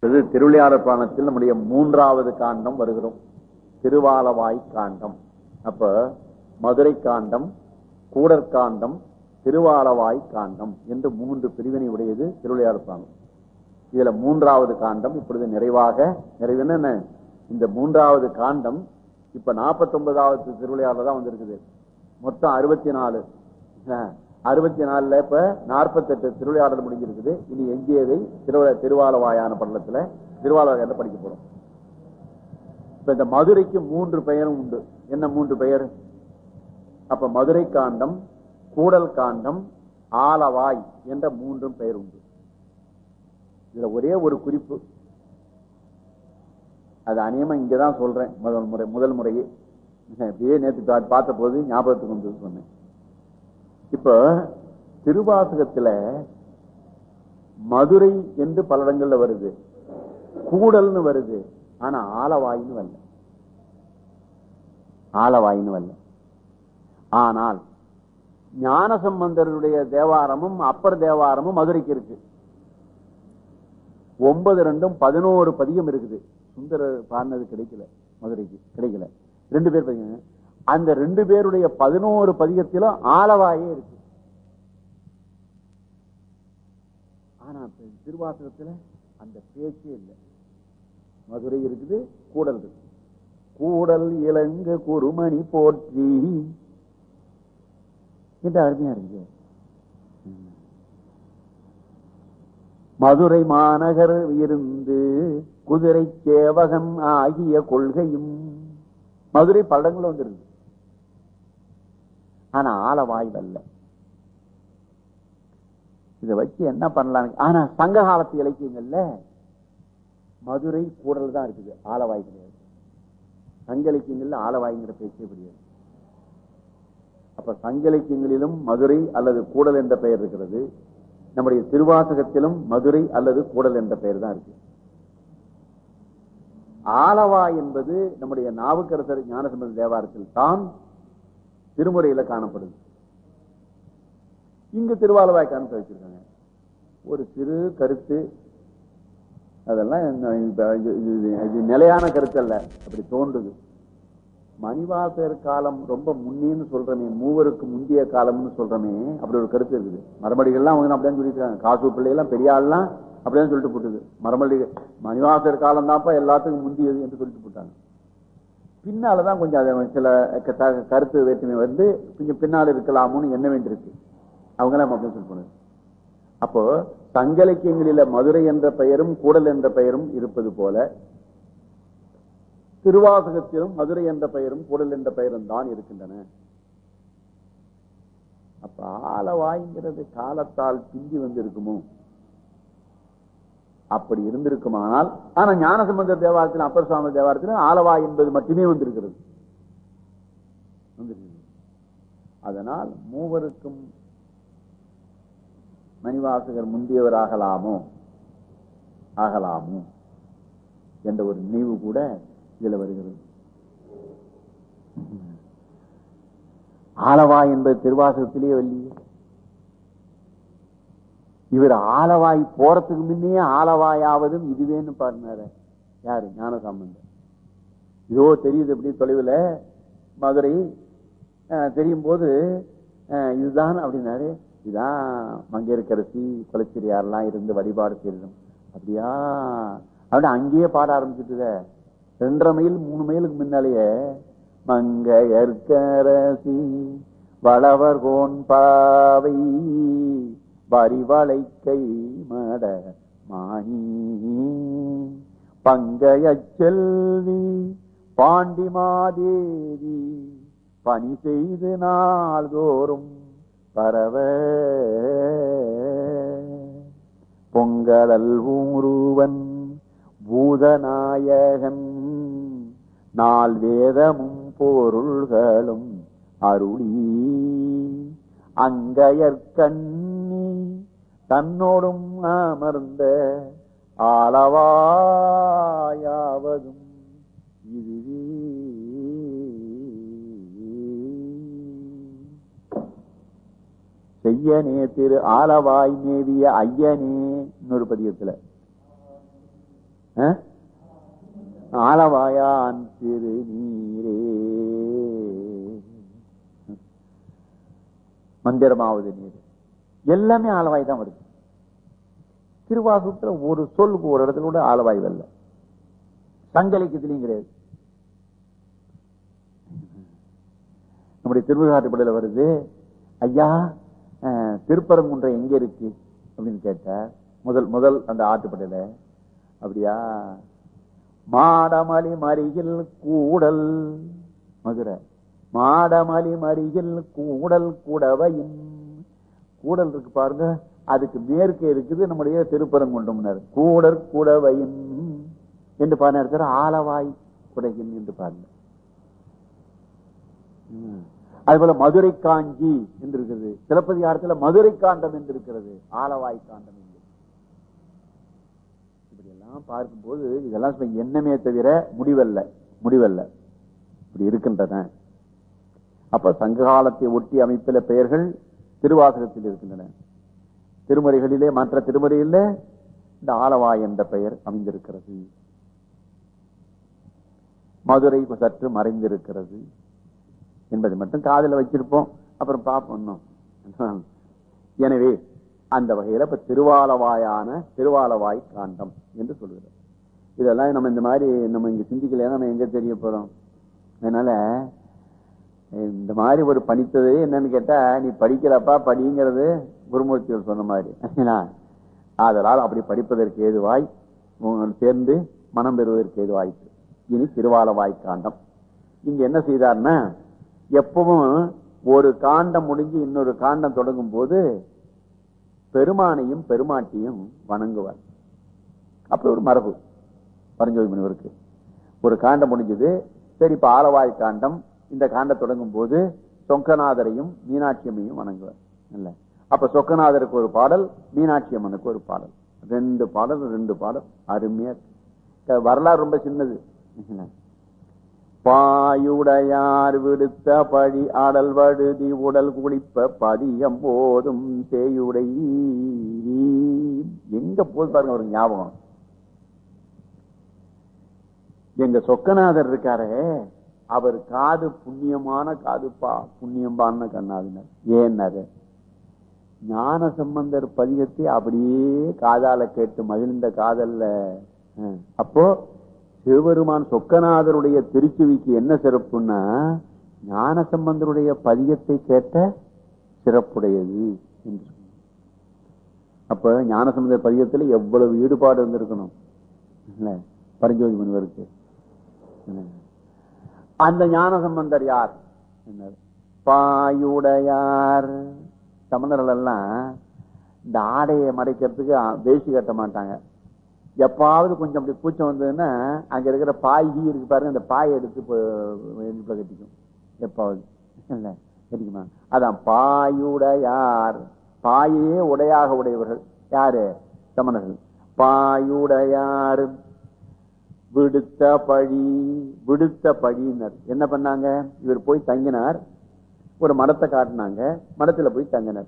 இது திருவிளையாடல் புராணத்தில் நம்முடைய மூன்றாவது காண்டம் வருகிறோம் திருவாலவாய் காண்டம் அப்ப மதுரை காண்டம் கூடற்காண்டம் திருவாலவாய் காண்டம் என்று மூன்று பிரிவினை உடையது திருவிளையாடல் புராணம் இதுல மூன்றாவது காண்டம் இப்பொழுது நிறைவாக நிறைவு என்ன இந்த மூன்றாவது காண்டம் இப்ப நாற்பத்தி ஒன்பதாவது திருவிளையாடல தான் வந்திருக்குது மொத்தம் அறுபத்தி நாலு அறுபத்தி நாலுல இப்ப நாற்பத்தெட்டு திருவிளையாடல் முடிஞ்சிருக்குது இனி எஞ்சியதை திருவ திருவாலவாயான பள்ளத்துல திருவாலவாயான படிக்க போறோம் இப்ப இந்த மதுரைக்கு மூன்று பெயரும் உண்டு என்ன மூன்று பெயர் அப்ப மதுரை காண்டம் கூடல் காண்டம் ஆலவாய் என்ற மூன்றும் பெயர் உண்டு இதுல ஒரே ஒரு குறிப்பு அது அநியமா இங்கதான் சொல்றேன் முதல் முறை முதல் முறையே அப்படியே நேற்று பார்த்த போது ஞாபகத்துக்கு வந்து சொன்னேன் இப்ப திருவாசகத்துல மதுரை என்று பல இடங்கள்ல வருது கூடல்னு வருது ஆனா ஆலவாயின்னு வரல ஆலவாயின்னு வரல ஆனால் ஞானசம்பந்தருடைய தேவாரமும் அப்பர் தேவாரமும் மதுரைக்கு இருக்கு ஒன்பது ரெண்டும் பதினோரு பதியம் இருக்குது சுந்தரர் பாடினது கிடைக்கல மதுரைக்கு கிடைக்கல ரெண்டு பேர் பதியம் அந்த ரெண்டு பேருடைய பதினோரு பதிகத்திலும் ஆலவாயே இருக்கு ஆனா திருவாசகத்துல அந்த பேச்சே இல்லை மதுரை இருக்குது கூடல் இருக்கு கூடல் இளங்க குருமணி போற்றி என்று அருமையா இருக்கு மதுரை மாநகர் இருந்து குதிரை சேவகன் ஆகிய கொள்கையும் மதுரை பள்ளங்கள் வந்துருக்கு ஆனா ஆலவாய் அல்ல இதை வச்சு என்ன பண்ணலாம் ஆனா சங்க காலத்து இலக்கியங்கள்ல மதுரை கூடல் தான் இருக்குது ஆலவாய் கிடையாது சங்க இலக்கியங்கள்ல ஆலவாய்ங்கிற பேச்சே கிடையாது அப்ப சங்க இலக்கியங்களிலும் மதுரை அல்லது கூடல் என்ற பெயர் இருக்கிறது நம்முடைய திருவாசகத்திலும் மதுரை அல்லது கூடல் என்ற பெயர் தான் இருக்கு ஆலவாய் என்பது நம்முடைய நாவுக்கரசர் ஞானசம்பந்த தேவாரத்தில் தான் திருமுறையில காணப்படுது இங்கு திருவாலவாய் காண வச்சிருக்காங்க ஒரு சிறு கருத்து அதெல்லாம் இது நிலையான கருத்து அல்ல அப்படி தோன்றுது மணிவாசர் காலம் ரொம்ப முன்னேன்னு சொல்றமே மூவருக்கு முந்தைய காலம்னு சொல்றமே அப்படி ஒரு கருத்து இருக்குது மறுபடிகள்லாம் அவங்க அப்படியே சொல்லியிருக்காங்க காசு பிள்ளையெல்லாம் பெரிய ஆள்லாம் அப்படியே சொல்லிட்டு போட்டுது மறுபடி மணிவாசர் காலம் தான்ப்பா எல்லாத்துக்கும் முந்தியது என்று சொல்லிட்டு போட்டாங்க பின்னாலதான் கொஞ்சம் அதை சில கருத்து வேற்றுமை வந்து கொஞ்சம் பின்னால் இருக்கலாமோன்னு எண்ண வேண்டியிருக்கு அவங்களாம் அப்படின்னு சொல்லி போனது அப்போ சங்கலக்கியங்களில மதுரை என்ற பெயரும் கூடல் என்ற பெயரும் இருப்பது போல திருவாசகத்திலும் மதுரை என்ற பெயரும் கூடல் என்ற பெயரும் தான் இருக்கின்றன அப்ப ஆலவாய்ங்கிறது காலத்தால் பிந்தி வந்து இருக்குமோ அப்படி இருந்திருக்குமானால் ஆனா ஞானசம்பந்த தேவாரத்தில் அப்பர் சுவாமி தேவாரத்தில் ஆலவாய் என்பது மட்டுமே வந்திருக்கிறது அதனால் மூவருக்கும் மணிவாசகர் முந்தியவர் ஆகலாமோ ஆகலாமோ என்ற ஒரு நினைவு கூட இதுல வருகிறது ஆலவாய் என்பது திருவாசகத்திலேயே வல்லியே இவர் ஆலவாய் போறதுக்கு முன்னே ஆலவாயாவதும் இதுவேன்னு பாருனாரு யாரு ஞான சம்பந்தம் இதோ தெரியுது எப்படி தொலைவில் மதுரை தெரியும் போது இதுதான் அப்படின்னாரு இதான் மங்கையர்கரசி கொலைச்சிரியாரெல்லாம் இருந்து வழிபாடு செய்யணும் அப்படியா அப்படி அங்கேயே பாட ஆரம்பிச்சுட்டுத ரெண்டரை மைல் மூணு மைலுக்கு முன்னாலேயே மங்கையர்கரசி வளவர் கோன் பாவை வரிவளை கை மட மாணி பங்கைய செல்வி பாண்டிமாதேவி பணி செய்து நாள்தோறும் பரவ பொங்கலல் ஊருவன் பூதநாயகன் நால் வேதமும் பொருள்களும் அருளி அங்கையற்கண்ணி தன்னோடும் அமர்ந்த ஆளவாயாவதும் இதுவே செய்யனே திரு ஆலவாய் மேவிய ஐயனே இன்னொரு பதியத்துல அஹ்? ஆலவாயான் திரு நீரே மந்திரமாவது நீர் எல்லாமே ஆலவாய் தான் வருது திருவாசகத்துல ஒரு சொல்லுக்கு ஒரு இடத்துல கூட ஆலவாய் வரல சங்கலிக்கத்திலையும் கிடையாது நம்முடைய திருவிழாட்டுப்படையில வருது ஐயா அஹ், திருப்பரங்குன்றம் எங்க இருக்கு அப்படின்னு கேட்டார் முதல் முதல் அந்த ஆட்டுப்படையில அப்படியா மாடமலி மறியில் கூடல் மதுரை மாடமலி மறியில் கூடல் கூடவையின் கூடல் இருக்கு பாருங்க அதுக்கு மேற்கே இருக்குது நம்முடைய திருப்பரங்குன்றம்னர் கூடற் கூடவையின் என்று பாருங்க ஆலவாய் குடையின் என்று பாருங்க ம். அது போல மதுரை காஞ்சி என்று இருக்கிறது சிலப்பதிகாரத்தில் மதுரை காண்டம் என்று இருக்கிறது ஆலவாய் காண்டம் என்று இப்படி எல்லாம் பார்க்கும்போது இதெல்லாம் சும்மா எண்ணமே தவிர முடிவல்ல முடிவல்ல இப்படி இருக்கின்றன அப்ப சங்க காலத்தை ஒட்டி அமைப்பில பெயர்கள் திருவாசகத்தில் இருக்கின்றன திருமுறைகளிலே மற்ற திருமுறையிலே இந்த ஆலவாய் என்ற பெயர் அமைந்திருக்கிறது மதுரை சற்று மறைந்திருக்கிறது என்பதை மட்டும் காதுல வச்சிருப்போம் அப்புறம் பார்ப்போம் இன்னும். எனவே அந்த வகையில இப்ப திருவாலவாயான திருவாலவாய் காண்டம் என்று சொல்லுகிறோம் இதெல்லாம் நம்ம இந்த மாதிரி நம்ம இங்க சிந்திக்கலையா நம்ம எங்க தெரிய போறோம் அதனால இந்த மாதிரி ஒரு பணித்தது என்னன்னு கேட்டா நீ படிக்கிறப்பா படிங்கிறது குருமூர்த்திகள் சொன்ன மாதிரி ஏன்னா, ஆதலால் அப்படி படிப்பதற்கு ஏதுவாய் உங்கள் சேர்ந்து மனம் பெறுவதற்கு ஏதுவாயிற்று இனி திருவாலவாய் காண்டம் இங்க என்ன செய்தார்னா எப்பவும் ஒரு காண்டம் முடிஞ்சு இன்னொரு காண்டம் தொடங்கும் போது பெருமானையும் பெருமாட்டியும் வணங்குவார் அப்படி ஒரு மரபு பரஞ்சோதி முனிவருக்கு ஒரு காண்டம் முடிஞ்சது சரி இப்ப ஆலவாய் காண்டம் இந்த காண்டம் தொடங்கும் போது சொக்கநாதரையும் மீனாட்சி அம்மையும் வணங்குவார் இல்ல அப்ப சொக்கநாதருக்கு ஒரு பாடல் மீனாட்சி அம்மனுக்கு ஒரு பாடல் ரெண்டு பாடல் ரெண்டு பாடல் அருமையா இருக்கு. வரலாறு ரொம்ப சின்னது இல்ல? பாயுடையார் விடுத்த பழி ஆடல் வழுதி உடல் குளிப்ப பதியம் போதும் சேயுடை எங்க போது பாருங்க ஒரு ஞாபகம் எங்க சொக்கநாதர் இருக்காரே அவர் காது புண்ணியமான காதுப்பா புண்ணியம்பான்னு கண்ணாதினர் ஏன்னாரு ஞான சம்பந்தர் பதிகத்தை அப்படியே காதால கேட்டு மகிழ்ந்த காதல்ல அஹ், அப்போ சிவபெருமான் சொக்கநாதருடைய திருச்சுவிக்கு என்ன சிறப்புன்னா ஞான சம்பந்தருடைய பதிகத்தை கேட்ட சிறப்புடையது என்று சொன்னார். அப்ப ஞான சம்பந்தர் பதிகத்துல எவ்வளவு ஈடுபாடு இருந்திருக்கணும் இல்ல பரஞ்சோதி முனிவருக்கு இல்ல. அந்த ஞான சம்பந்தர் யார் என்னது? பாயுடையார் சமணர்கள் எல்லாம் இந்த ஆடையை மறைக்கிறதுக்கு அ- வேஷ்டி கட்ட மாட்டாங்க எப்பாவது கொஞ்சம் அப்படி கூச்சம் வந்ததுன்னா அங்க இருக்கிற பாய் கீ இருக்கு பாருங்க அந்த பாயை எடுத்து இப்போ இடுப்புல கட்டிக்கும் எப்பாவது இல்ல கட்டிக்குமா அதான் பாயுடையார் பாயே உடையாக உடையவர்கள் யாரு சமணர்கள் பாயுடையார் விடுத்த பழி விடுத்த பழியினர் என்ன பண்ணாங்க இவர் போய் தங்கினார் ஒரு மரத்தை காட்டினாங்க மரத்துல போய் தங்கினார்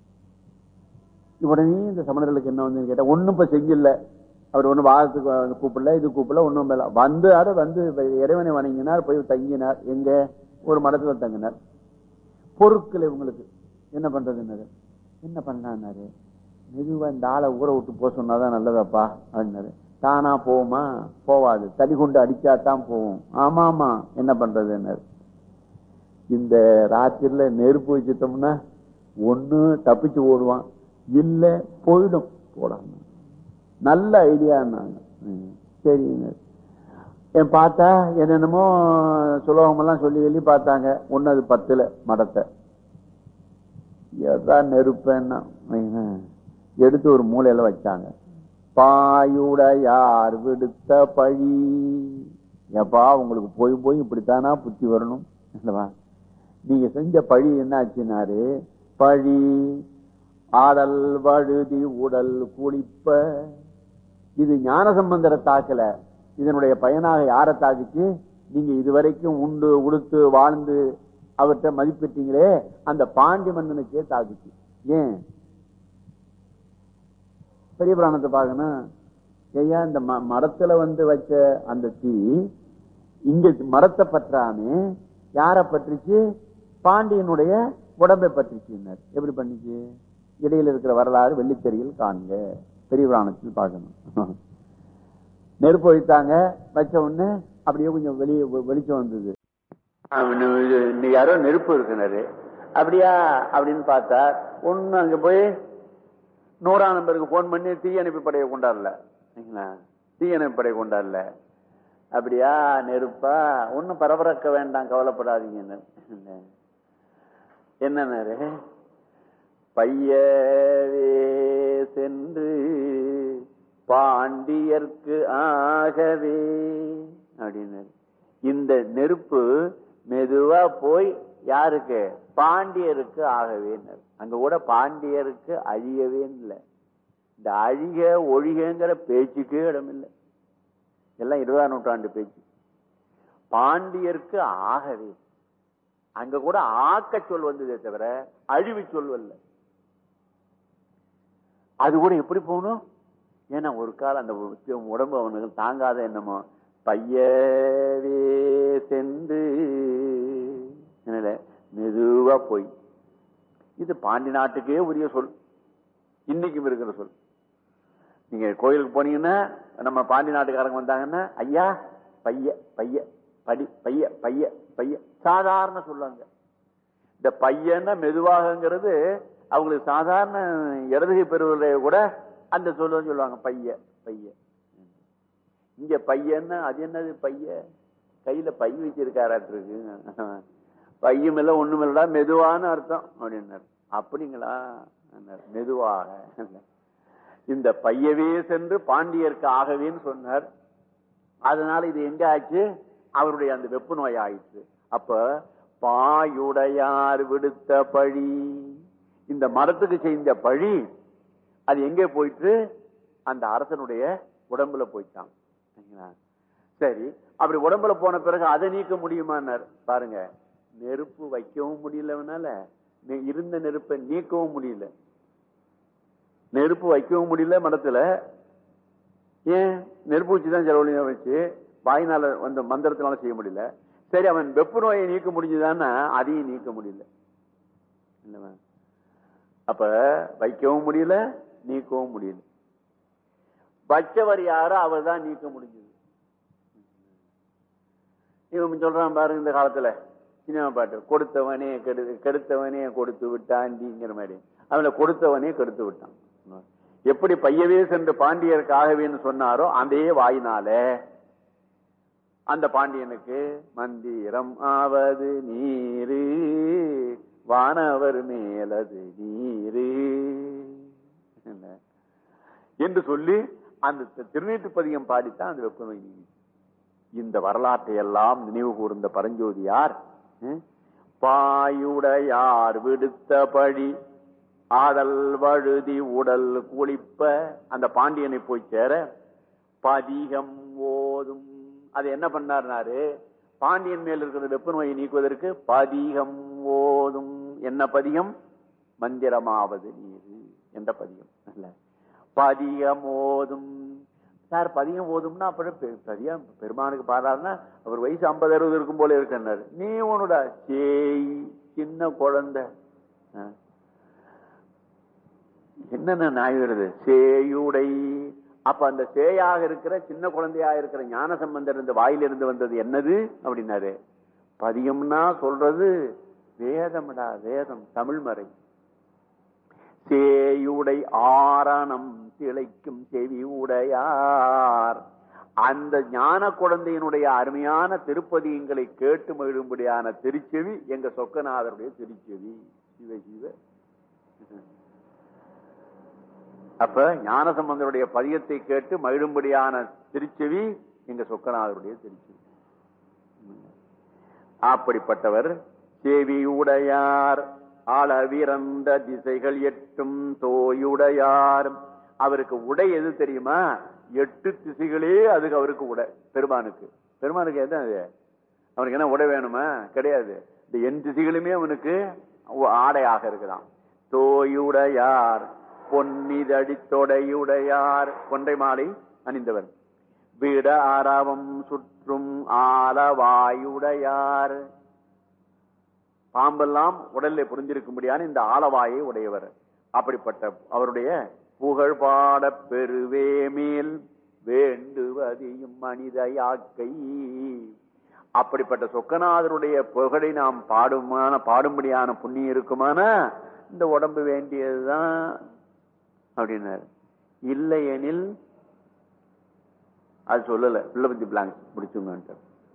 உடனே இந்த சமணர்களுக்கு என்ன வந்து கேட்டா ஒண்ணும் இப்ப செஞ்சில்ல அவர் ஒண்ணும் வாதத்துக்கு வந்து கூப்பிடல இது கூப்பிடல ஒண்ணும் இல்ல வந்து ஆட வந்து இறைவனை வணங்கினார் போய் தங்கினார் எங்க ஒரு மடத்துல தங்கினார் பொருட்கள் இவங்களுக்கு என்ன பண்றது என்னது என்ன பண்ணாரு மெதுவா இந்த ஆளை ஊற விட்டு போக சொன்னாதான் நல்லதாப்பா அப்படின்னாரு தானா போகுமா போவாது தடி கொண்டு அடிச்சா தான் போகும் ஆமா ஆமா என்ன பண்றது என்ன இந்த ராத்திரில நெருப்பு வச்சுட்டோம்னா ஒண்ணு தப்பிச்சு ஓடுவான் இல்ல போயிடும் போடாம நல்ல ஐடியான்னாங்க ம், சரிங்க என் பார்த்தா என்னென்னமோ சுலோகம் எல்லாம் சொல்லி சொல்லி பார்த்தாங்க ஒண்ணு அது பத்துல மடத்தை எதா நெருப்பேன்னா ம், எடுத்து ஒரு மூலையில வச்சாங்க பாயுடையார் விடுத்த பழி ஏப்பா உங்களுக்கு போய் போய் இப்படித்தானா புத்தி வரணும் இல்லவா நீங்க செஞ்ச பழி என்ன ஆச்சுனாரு பழி ஆடல் வழுதி உடல் குளிப்ப இது ஞான சம்பந்தரை தாக்கல இதனுடைய பயனாக யாரை தாக்குச்சு நீங்க இதுவரைக்கும் உண்டு உடுத்து வாழ்ந்து அவர்கிட்ட மதிப்பிட்டீங்களே அந்த பாண்டி மன்னனுக்கே தாக்குச்சு ஏன் பெரிய புராணத்தை பார்க்கணும் ஐயா இந்த ம- மரத்துல வந்து வச்ச அந்த தீ இங்க மரத்தை பற்றாமே யார பற்றுச்சு பாண்டியனுடைய உடம்பை பற்றுச்சுன்னார் எப்படி பண்ணுச்சு இடையில இருக்கிற வரலாறு வெள்ளித்தறியில் காண்க பெரிய புராணத்தில் பார்க்கணும் நெருப்பு வைத்தாங்க வச்ச உடனே அப்படியே கொஞ்சம் வெளியே வெளிச்சம் வந்தது அவனு இது இன்னைக்கு யாரோ நெருப்பு இருக்குனாரு அப்படியா அப்படின்னு பார்த்தா ஒண்ணு அங்க போய் நூறாம் நம்பருக்கு போன் பண்ணி தீயணைப்பு படையை கொண்டாடல சரிங்களா? தீயணைப்பு படையை கொண்டாடல அப்படியா நெருப்பா ஒன்னும் பரபரக்க வேண்டாம் கவலைப்படாதீங்க என்னன்னாரு பையவே சென்று பாண்டியர்க்கு ஆகவே அப்படின்னாரு இந்த நெருப்பு மெதுவா போய் யாருக்கு பாண்டியருக்கு ஆகவே அங்க கூட பாண்டியருக்கு அழியவே இல்லை இந்த அழிக ஒழிகங்கிற பேச்சுக்கே இடம் இல்லை எல்லாம் இருபதாம் நூற்றாண்டு பேச்சு பாண்டியருக்கு ஆகவே அங்க கூட ஆக்க சொல் வந்ததே தவிர அழிவு சொல் வரல அது கூட எப்படி போகணும் ஏன்னா ஒரு காலம் அந்த உடம்பு அவனுக்கு தாங்காத என்னமோ பையவே சென்று என்னல மெதுவா போய் இது பாண்டி நாட்டுக்கே உரிய சொல் இன்னைக்கும் இருக்கிற சொல் நீங்க கோயிலுக்கு போனீங்கன்னா நம்ம பாண்டி நாட்டுக்காரங்க வந்தாங்கன்னா ஐயா பைய பைய படி பைய பைய பைய சாதாரண சொல்லுவாங்க இந்த பையன்னா மெதுவாகங்கிறது அவங்களுக்கு சாதாரண இடதுகை பெறுவதை கூட அந்த சொல்ல சொல்லுவாங்க பைய பைய இங்க பையன்னா அது என்னது பைய கையில பை வச்சிருக்காராட்டு இருக்கு பையும் இல்ல ஒண்ணும் இல்லடா மெதுவான அர்த்தம் அப்படின்னாரு அப்படிங்களா என்னாரு. மெதுவாக இந்த பையவே சென்று பாண்டியருக்கு ஆகவேன்னு சொன்னார் அதனால இது எங்க ஆச்சு அவருடைய அந்த வெப்பு நோய் ஆயிடுச்சு அப்ப பாயுடையார் விடுத்த பழி இந்த மரத்துக்கு செய்த பழி அது எங்கே போயிட்டு அந்த அரசனுடைய உடம்புல போயிட்டான் சரிங்களா? சரி அப்படி உடம்புல போன பிறகு அதை நீக்க முடியுமான்னார் பாருங்க நெருப்பு வைக்கவும் முடியலனால இருந்த நெருப்பை நீக்கவும் முடியல நெருப்பு வைக்கவும் முடியல மரத்துல ஏன் நெருப்பு வச்சுதான் செலவழிய வச்சு வாயினால வந்து மந்திரத்தினால செய்ய முடியல சரி அவன் வெப்பு நோயை நீக்க முடிஞ்சுதான்னா அதையும் நீக்க முடியல இல்லவா? அப்ப வைக்கவும் முடியல நீக்கவும் முடியல வச்சவர் யாரோ அவர் தான் நீக்க முடிஞ்சது இவன் சொல்றான் பாருங்க இந்த காலத்துல சினிமா பாட்டு கொடுத்தவனே கெடு கெடுத்தவனே கொடுத்து விட்டாண்டிங்கிற மாதிரி அவனை கொடுத்தவனே கெடுத்து விட்டான் எப்படி பையவே சென்று பாண்டியருக்கு ஆகவேன்னு சொன்னாரோ அதே வாயினால அந்த பாண்டியனுக்கு மந்திரம் ஆவது நீரு வானவர் மேலது நீரு என்ன? என்று சொல்லி அந்த திருநீட்டு பதிகம் பாடித்தான் அந்த வெப்ப நோய் நீங்கிச்சு. இந்த வரலாற்றை எல்லாம் நினைவு கூர்ந்த பரஞ்சோதியார் ம், பாயுடையார் விடுத்த பழி ஆடல் வழுதி உடல் குளிப்ப அந்த பாண்டியனை போய் சேர பதிகம் ஓதும் அது என்ன பண்ணார்னாரு பாண்டியன் மேல் இருக்கிற வெப்ப நோயை நீக்குவதற்கு பதிகம் ஓதும் என்ன பதிகம் மந்திரமாவது நீரு என்ற பதிகம் அல்ல பதிகம் ஓதும் சார் பதிகம் ஓதும்னா அப்புறம் பெ- பெரிய பெருமானுக்கு பாடுறாருன்னா அவர் வயசு ஐம்பது அறுபது இருக்கும் போல இருக்கன்னாரு நீ உன்னோட சேய் சின்ன குழந்தை ஆ. என்னென்ன நாய் வருது சேயுடை அப்ப அந்த சேயாக இருக்கிற சின்ன குழந்தையா இருக்கிற ஞான சம்பந்தர் இந்த வாயிலிருந்து வந்தது என்னது அப்படின்னாரு பதிகம்னா சொல்றது வேதம்டா வேதம் தமிழ் மறை சேயுடை ஆரணம் திளைக்கும் செவி உடையார் அந்த ஞான குழந்தையினுடைய அருமையான திருப்பதியங்களை கேட்டு மகிழும்படியான திருச்செவி எங்க சொக்கநாதருடைய திருச்செவி சிவ சிவ அப்ப ஞானசம்பந்தருடைய பதியத்தை கேட்டு மகிழும்படியான திருச்செவி எங்க சொக்கநாதருடைய திருச்செவி அப்படிப்பட்டவர் செவியுடையார் அளவிறந்த திசைகள் எட்டும் தோயுடையார் அவருக்கு உடை எது தெரியுமா எட்டு திசைகளே அதுக்கு அவருக்கு உடை பெருமானுக்கு பெருமானுக்கு எது அது அவனுக்கு என்ன உடை வேணுமா கிடையாது இந்த என் திசைகளுமே அவனுக்கு ஆடையாக இருக்குதான் தோயுடையார் பொன்னிதடி தொடையுடையார் கொன்றை மாலை அணிந்தவர் விட அறவம் சுற்றும் ஆலவாயுடையார் பாம்பெல்லாம் உடல்ல புரிஞ்சிருக்கும்படியான இந்த ஆலவாயை உடையவர் அப்படிப்பட்ட அவருடைய புகழ் பாட பெருவே மேல் வேண்டுவதையும் மனித யாக்கை அப்படிப்பட்ட சொக்கநாதருடைய புகழை நாம் பாடுமான பாடும்படியான புண்ணியம் இருக்குமானா இந்த உடம்பு வேண்டியதுதான் அப்படின்னாரு இல்லையெனில் அது சொல்லல பிள்ளை பத்தி பிளாங்க் முடிச்சுங்க